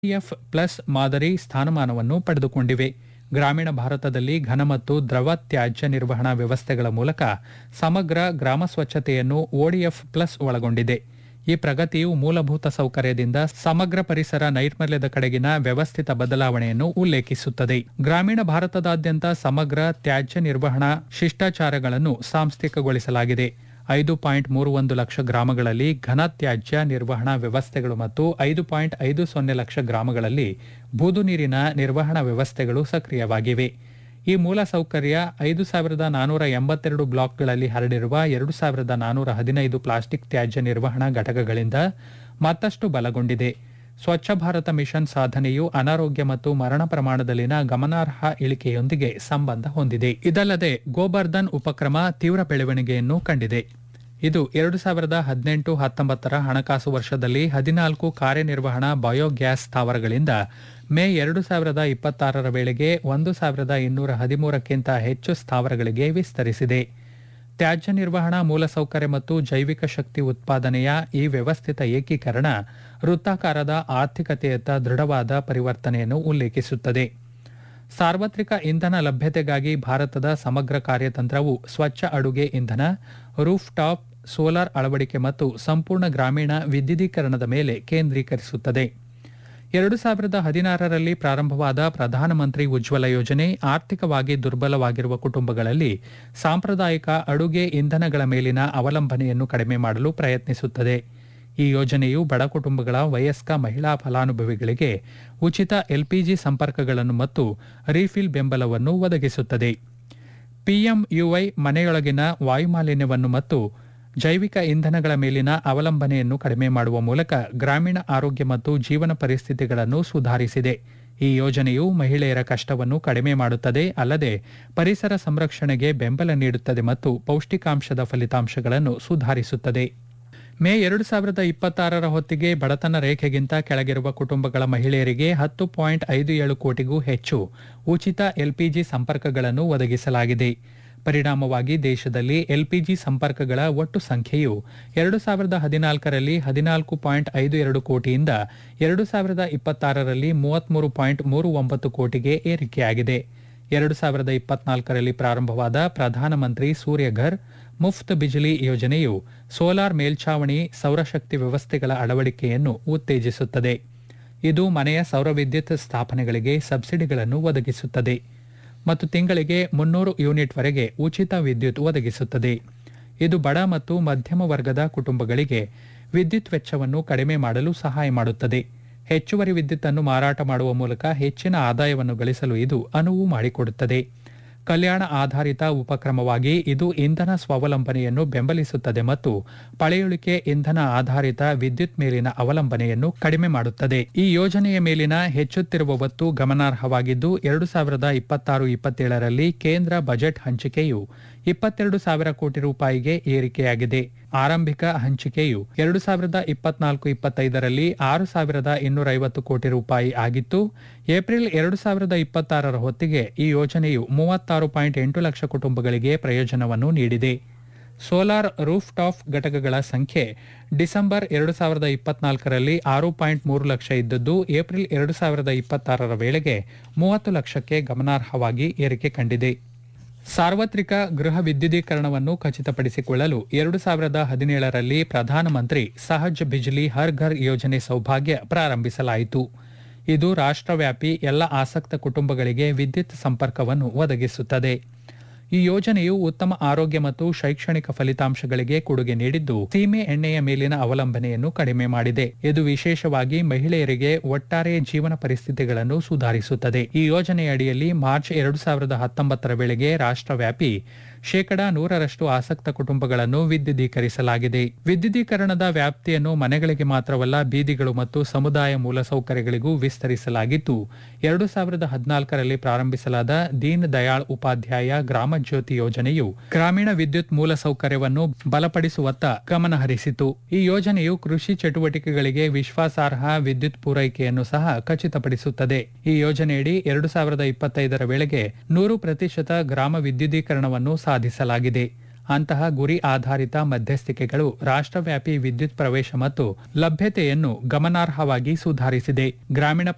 F plus ಮಾದರಿ ಸ್ಥಾನಮಾನವನ್ನು ಪಡೆದುಕೊಂಡಿವೆ ಗ್ರಾಮೀಣ ಭಾರತದಲ್ಲಿ ಘನ ಮತ್ತು ದ್ರವ ತ್ಯಾಜ್ಯ ನಿರ್ವಹಣಾ ವ್ಯವಸ್ಥೆಗಳ ಮೂಲಕ ಸಮಗ್ರ ಗ್ರಾಮ ಸ್ವಚ್ಛತೆಯನ್ನು ಒಡಿಎಫ್ ಪ್ಲಸ್ ಒಳಗೊಂಡಿದೆ ಈ ಪ್ರಗತಿಯು ಮೂಲಭೂತ ಸೌಕರ್ಯದಿಂದ ಸಮಗ್ರ ಪರಿಸರ ನೈರ್ಮಲ್ಯದ ಕಡೆಗಿನ ವ್ಯವಸ್ಥಿತ ಬದಲಾವಣೆಯನ್ನು ಉಲ್ಲೇಖಿಸುತ್ತದೆ ಗ್ರಾಮೀಣ ಭಾರತದಾದ್ಯಂತ ಸಮಗ್ರ ತ್ಯಾಜ್ಯ ನಿರ್ವಹಣಾ ಶಿಷ್ಟಾಚಾರಗಳನ್ನು ಸಾಂಸ್ಥಿಕಗೊಳಿಸಲಾಗಿದೆ ಐದು ಪಾಯಿಂಟ್ ಮೂರು ಒಂದು ಲಕ್ಷ ಗ್ರಾಮಗಳಲ್ಲಿ ಘನ ತ್ಯಾಜ್ಯ ನಿರ್ವಹಣಾ ವ್ಯವಸ್ಥೆಗಳು ಮತ್ತು ಐದು ಪಾಯಿಂಟ್ ಐದು ಸೊನ್ನೆ ಲಕ್ಷ ಗ್ರಾಮಗಳಲ್ಲಿ ಬೂದು ನೀರಿನ ನಿರ್ವಹಣಾ ವ್ಯವಸ್ಥೆಗಳು ಸಕ್ರಿಯವಾಗಿವೆ ಈ ಮೂಲ ಸೌಕರ್ಯ ಐದು ಸಾವಿರದ ನಾನೂರ ಎಂಬತ್ತೆರಡು ಬ್ಲಾಕ್ಗಳಲ್ಲಿ ಹರಡಿರುವ ಎರಡು ಸಾವಿರದ ನಾನೂರ ಹದಿನೈದು ಪ್ಲಾಸ್ಟಿಕ್ ತ್ಯಾಜ್ಯ ನಿರ್ವಹಣಾ ಘಟಕಗಳಿಂದ ಮತ್ತಷ್ಟು ಬಲಗೊಂಡಿದೆ ಸ್ವಚ್ಛ ಭಾರತ ಮಿಷನ್ ಸಾಧನೆಯು ಅನಾರೋಗ್ಯ ಮತ್ತು ಮರಣ ಪ್ರಮಾಣದಲ್ಲಿನ ಗಮನಾರ್ಹ ಇಳಿಕೆಯೊಂದಿಗೆ ಸಂಬಂಧ ಹೊಂದಿದೆ ಇದಲ್ಲದೆ ಗೋಬರ್ಧನ್ ಉಪಕ್ರಮ ತೀವ್ರ ಬೆಳವಣಿಗೆಯನ್ನು ಕಂಡಿದೆ ಇದು ಎರಡು ಸಾವಿರದ ಹದಿನೆಂಟು ಹತ್ತೊಂಬತ್ತರ ಹಣಕಾಸು ವರ್ಷದಲ್ಲಿ ಹದಿನಾಲ್ಕು ಕಾರ್ಯನಿರ್ವಹಣಾ ಬಯೋಗ್ಯಾಸ್ ಸ್ಥಾವರಗಳಿಂದ ಮೇ ಎರಡು ಸಾವಿರದ ಇಪ್ಪತ್ತಾರರ ವೇಳೆಗೆ ಒಂದು ಸಾವಿರದ ಇನ್ನೂರ ಹದಿಮೂರಕ್ಕಿಂತ ಹೆಚ್ಚು ಸ್ಥಾವರಗಳಿಗೆ ವಿಸ್ತರಿಸಿದೆ ತ್ಯಾಜ್ಯ ನಿರ್ವಹಣಾ ಮೂಲಸೌಕರ್ಯ ಮತ್ತು ಜೈವಿಕ ಶಕ್ತಿ ಉತ್ಪಾದನೆಯ ಈ ವ್ಯವಸ್ಥಿತ ಏಕೀಕರಣ ವೃತ್ತಾಕಾರದ ಆರ್ಥಿಕತೆಯತ್ತ ದೃಢವಾದ ಪರಿವರ್ತನೆಯನ್ನು ಉಲ್ಲೇಖಿಸುತ್ತದೆ ಸಾರ್ವತ್ರಿಕ ಇಂಧನ ಲಭ್ಯತೆಗಾಗಿ ಭಾರತದ ಸಮಗ್ರ ಕಾರ್ಯತಂತ್ರವು ಸ್ವಚ್ಛ ಅಡುಗೆ ಇಂಧನ ರೂಫ್ ಟಾಪ್ ಸೋಲಾರ್ ಅಳವಡಿಕೆ ಮತ್ತು ಸಂಪೂರ್ಣ ಗ್ರಾಮೀಣ ವಿದ್ಯುದೀಕರಣದ ಮೇಲೆ ಕೇಂದ್ರೀಕರಿಸುತ್ತದೆ ಎರಡು ಸಾವಿರದ ಹದಿನಾರರಲ್ಲಿ ಪ್ರಾರಂಭವಾದ ಪ್ರಧಾನಮಂತ್ರಿ ಉಜ್ವಲ ಯೋಜನೆ ಆರ್ಥಿಕವಾಗಿ ದುರ್ಬಲವಾಗಿರುವ ಕುಟುಂಬಗಳಲ್ಲಿ ಸಾಂಪ್ರದಾಯಿಕ ಅಡುಗೆ ಇಂಧನಗಳ ಮೇಲಿನ ಅವಲಂಬನೆಯನ್ನು ಕಡಿಮೆ ಮಾಡಲು ಪ್ರಯತ್ನಿಸುತ್ತದೆ ಈ ಯೋಜನೆಯು ಬಡ ಕುಟುಂಬಗಳ ವಯಸ್ಕ ಮಹಿಳಾ ಫಲಾನುಭವಿಗಳಿಗೆ ಉಚಿತ ಎಲ್ಪಿಜಿ ಸಂಪರ್ಕಗಳನ್ನು ಮತ್ತು ರೀಫಿಲ್ ಬೆಂಬಲವನ್ನು ಒದಗಿಸುತ್ತದೆ ಪಿಎಂಯುವೈ ಮನೆಯೊಳಗಿನ ವಾಯುಮಾಲಿನ್ಯವನ್ನು ಮತ್ತು ಜೈವಿಕ ಇಂಧನಗಳ ಮೇಲಿನ ಅವಲಂಬನೆಯನ್ನು ಕಡಿಮೆ ಮಾಡುವ ಮೂಲಕ ಗ್ರಾಮೀಣ ಆರೋಗ್ಯ ಮತ್ತು ಜೀವನ ಪರಿಸ್ಥಿತಿಗಳನ್ನು ಸುಧಾರಿಸಿದೆ ಈ ಯೋಜನೆಯು ಮಹಿಳೆಯರ ಕಷ್ಟವನ್ನು ಕಡಿಮೆ ಮಾಡುತ್ತದೆ ಅಲ್ಲದೆ ಪರಿಸರ ಸಂರಕ್ಷಣೆಗೆ ಬೆಂಬಲ ನೀಡುತ್ತದೆ ಮತ್ತು ಪೌಷ್ಟಿಕಾಂಶದ ಫಲಿತಾಂಶಗಳನ್ನು ಸುಧಾರಿಸುತ್ತದೆ ಮೇ ಎರಡು ಸಾವಿರದ ಇಪ್ಪತ್ತಾರರ ಹೊತ್ತಿಗೆ ಬಡತನ ರೇಖೆಗಿಂತ ಕೆಳಗಿರುವ ಕುಟುಂಬಗಳ ಮಹಿಳೆಯರಿಗೆ ಹತ್ತು ಪಾಯಿಂಟ್ ಐದು ಏಳು ಕೋಟಿಗೂ ಹೆಚ್ಚು ಉಚಿತ ಎಲ್ಪಿಜಿ ಸಂಪರ್ಕಗಳನ್ನು ಒದಗಿಸಲಾಗಿದೆ ಪರಿಣಾಮವಾಗಿ ದೇಶದಲ್ಲಿ ಎಲ್ಪಿಜಿ ಸಂಪರ್ಕಗಳ ಒಟ್ಟು ಸಂಖ್ಯೆಯು ಎರಡು ಸಾವಿರದ ಹದಿನಾಲ್ಕರಲ್ಲಿ ಹದಿನಾಲ್ಕು ಪಾಯಿಂಟ್ ಐದು ಎರಡು ಕೋಟಿಯಿಂದ ಎರಡು ಸಾವಿರದ ಇಪ್ಪತ್ತಾರರಲ್ಲಿ ಮೂವತ್ಮೂರು ಪಾಯಿಂಟ್ ಮೂರು ಒಂಬತ್ತು ಕೋಟಿಗೆ ಏರಿಕೆಯಾಗಿದೆ ಎರಡು ಸಾವಿರದ ಇಪ್ಪತ್ನಾಲ್ಕರಲ್ಲಿ ಪ್ರಾರಂಭವಾದ ಪ್ರಧಾನಮಂತ್ರಿ ಸೂರ್ಯಘರ್ ಮುಫ್ತ್ ಬಿಜಿಲಿ ಯೋಜನೆಯು ಸೋಲಾರ್ ಮೇಲ್ಛಾವಣಿ ಸೌರಶಕ್ತಿ ವ್ಯವಸ್ಥೆಗಳ ಅಳವಡಿಕೆಯನ್ನು ಉತ್ತೇಜಿಸುತ್ತದೆ ಇದು ಮನೆಯ ಸೌರ ವಿದ್ಯುತ್ ಸ್ಥಾಪನೆಗಳಿಗೆ ಸಬ್ಸಿಡಿಗಳನ್ನು ಒದಗಿಸುತ್ತದೆ ಮತ್ತು ತಿಂಗಳಿಗೆ ಮುನ್ನೂರು ಯೂನಿಟ್ವರೆಗೆ ಉಚಿತ ವಿದ್ಯುತ್ ಒದಗಿಸುತ್ತದೆ ಇದು ಬಡ ಮತ್ತು ಮಧ್ಯಮ ವರ್ಗದ ಕುಟುಂಬಗಳಿಗೆ ವಿದ್ಯುತ್ ವೆಚ್ಚವನ್ನು ಕಡಿಮೆ ಮಾಡಲು ಸಹಾಯ ಮಾಡುತ್ತದೆ ಹೆಚ್ಚುವರಿ ವಿದ್ಯುತ್ತನ್ನು ಮಾರಾಟ ಮಾಡುವ ಮೂಲಕ ಹೆಚ್ಚಿನ ಆದಾಯವನ್ನು ಗಳಿಸಲು ಇದು ಅನುವು ಮಾಡಿಕೊಡುತ್ತದೆ ಕಲ್ಯಾಣ ಆಧಾರಿತ ಉಪಕ್ರಮವಾಗಿ ಇದು ಇಂಧನ ಸ್ವಾವಲಂಬನೆಯನ್ನು ಬೆಂಬಲಿಸುತ್ತದೆ ಮತ್ತು ಪಳೆಯುಳಿಕೆ ಇಂಧನ ಆಧಾರಿತ ವಿದ್ಯುತ್ ಮೇಲಿನ ಅವಲಂಬನೆಯನ್ನು ಕಡಿಮೆ ಮಾಡುತ್ತದೆ ಈ ಯೋಜನೆಯ ಮೇಲಿನ ಹೆಚ್ಚುತ್ತಿರುವ ಒತ್ತು ಗಮನಾರ್ಹವಾಗಿದ್ದು ಎರಡು ಸಾವಿರದ ಇಪ್ಪತ್ತಾರು ಇಪ್ಪತ್ತೇಳರಲ್ಲಿ ಕೇಂದ್ರ ಬಜೆಟ್ ಹಂಚಿಕೆಯು ಇಪ್ಪತ್ತೆರಡು ಸಾವಿರ ಕೋಟಿ ರೂಪಾಯಿಗೆ ಏರಿಕೆಯಾಗಿದೆ ಆರಂಭಿಕ ಹಂಚಿಕೆಯು ಎರಡು ಸಾವಿರದ ಇಪ್ಪತ್ನಾಲ್ಕು ಇಪ್ಪತ್ತೈದರಲ್ಲಿ ಆರು ಸಾವಿರದ ಇನ್ನೂರ ಐವತ್ತು ಕೋಟಿ ರೂಪಾಯಿ ಆಗಿತ್ತು ಏಪ್ರಿಲ್ ಎರಡು ಸಾವಿರದ ಇಪ್ಪತ್ತಾರರ ಹೊತ್ತಿಗೆ ಈ ಯೋಜನೆಯು ಮೂವತ್ತಾರು ಪಾಯಿಂಟ್ ಎಂಟು ಲಕ್ಷ ಕುಟುಂಬಗಳಿಗೆ ಪ್ರಯೋಜನವನ್ನು ನೀಡಿದೆ ಸೋಲಾರ್ ರೂಫ್ ಟಾಪ್ ಘಟಕಗಳ ಸಂಖ್ಯೆ ಡಿಸೆಂಬರ್ ಎರಡು ಸಾವಿರದ ಇಪ್ಪತ್ನಾಲ್ಕರಲ್ಲಿ ಆರು ಪಾಯಿಂಟ್ ಮೂರು ಲಕ್ಷ ಇದ್ದದ್ದು ಏಪ್ರಿಲ್ ಎರಡು ಸಾವಿರದ ಇಪ್ಪತ್ತಾರರ ವೇಳೆಗೆ ಮೂವತ್ತು ಲಕ್ಷಕ್ಕೆ ಗಮನಾರ್ಹವಾಗಿ ಏರಿಕೆ ಕಂಡಿದೆ ಸಾರ್ವತ್ರಿಕ ಗೃಹ ವಿದ್ಯುದೀಕರಣವನ್ನು ಖಚಿತಪಡಿಸಿಕೊಳ್ಳಲು ಎರಡು ಸಾವಿರದ ಹದಿನೇಳರಲ್ಲಿ ಪ್ರಧಾನಮಂತ್ರಿ ಸಹಜ್ ಬಿಜ್ಲಿ ಹರ್ ಘರ್ ಯೋಜನೆ ಸೌಭಾಗ್ಯ ಪ್ರಾರಂಭಿಸಲಾಯಿತು ಇದು ರಾಷ್ಟ್ರವ್ಯಾಪಿ ಎಲ್ಲ ಆಸಕ್ತ ಕುಟುಂಬಗಳಿಗೆ ವಿದ್ಯುತ್ ಸಂಪರ್ಕವನ್ನು ಒದಗಿಸುತ್ತದೆ ಈ ಯೋಜನೆಯು ಉತ್ತಮ ಆರೋಗ್ಯ ಮತ್ತು ಶೈಕ್ಷಣಿಕ ಫಲಿತಾಂಶಗಳಿಗೆ ಕೊಡುಗೆ ನೀಡಿದ್ದು ಸೀಮೆ ಎಣ್ಣೆಯ ಮೇಲಿನ ಅವಲಂಬನೆಯನ್ನು ಕಡಿಮೆ ಮಾಡಿದೆ ಇದು ವಿಶೇಷವಾಗಿ ಮಹಿಳೆಯರಿಗೆ ಒಟ್ಟಾರೆ ಜೀವನ ಪರಿಸ್ಥಿತಿಗಳನ್ನು ಸುಧಾರಿಸುತ್ತದೆ ಈ ಯೋಜನೆಯಡಿಯಲ್ಲಿ ಮಾರ್ಚ್ ಎರಡು ಸಾವಿರದ ಹತ್ತೊಂಬತ್ತರ ವೇಳೆಗೆ ರಾಷ್ಟ್ರವ್ಯಾಪಿ ಶೇಕಡಾ ನೂರರಷ್ಟು ಆಸಕ್ತ ಕುಟುಂಬಗಳನ್ನು ವಿದ್ಯುದೀಕರಿಸಲಾಗಿದೆ ವಿದ್ಯುದೀಕರಣದ ವ್ಯಾಪ್ತಿಯನ್ನು ಮನೆಗಳಿಗೆ ಮಾತ್ರವಲ್ಲ ಬೀದಿಗಳು ಮತ್ತು ಸಮುದಾಯ ಮೂಲಸೌಕರ್ಯಗಳಿಗೂ ವಿಸ್ತರಿಸಲಾಗಿದ್ದು ಎರಡು ಸಾವಿರದ ಹದಿನಾಲ್ಕರಲ್ಲಿ ಪ್ರಾರಂಭಿಸಲಾದ ದೀನ್ ದಯಾಳ್ ಉಪಾಧ್ಯಾಯ ಗ್ರಾಮ ಜ್ಯೋತಿ ಯೋಜನೆಯು ಗ್ರಾಮೀಣ ವಿದ್ಯುತ್ ಮೂಲಸೌಕರ್ಯವನ್ನು ಬಲಪಡಿಸುವತ್ತ ಗಮನ ಹರಿಸಿತು ಈ ಯೋಜನೆಯು ಕೃಷಿ ಚಟುವಟಿಕೆಗಳಿಗೆ ವಿಶ್ವಾಸಾರ್ಹ ವಿದ್ಯುತ್ ಪೂರೈಕೆಯನ್ನು ಸಹ ಖಚಿತಪಡಿಸುತ್ತದೆ ಈ ಯೋಜನೆಯಡಿ ಎರಡು ಸಾವಿರದ ಇಪ್ಪತ್ತೈದರ ವೇಳೆಗೆ ನೂರು ಪ್ರತಿಶತ ಗ್ರಾಮ ವಿದ್ಯುದೀಕರಣವನ್ನು ಸಾಧಿಸಲಾಗಿದೆ ಅಂತಹ ಗುರಿ ಆಧಾರಿತ ಮಧ್ಯಸ್ಥಿಕೆಗಳು ರಾಷ್ಟ್ರವ್ಯಾಪಿ ವಿದ್ಯುತ್ ಪ್ರವೇಶ ಮತ್ತು ಲಭ್ಯತೆಯನ್ನು ಗಮನಾರ್ಹವಾಗಿ ಸುಧಾರಿಸಿದೆ ಗ್ರಾಮೀಣ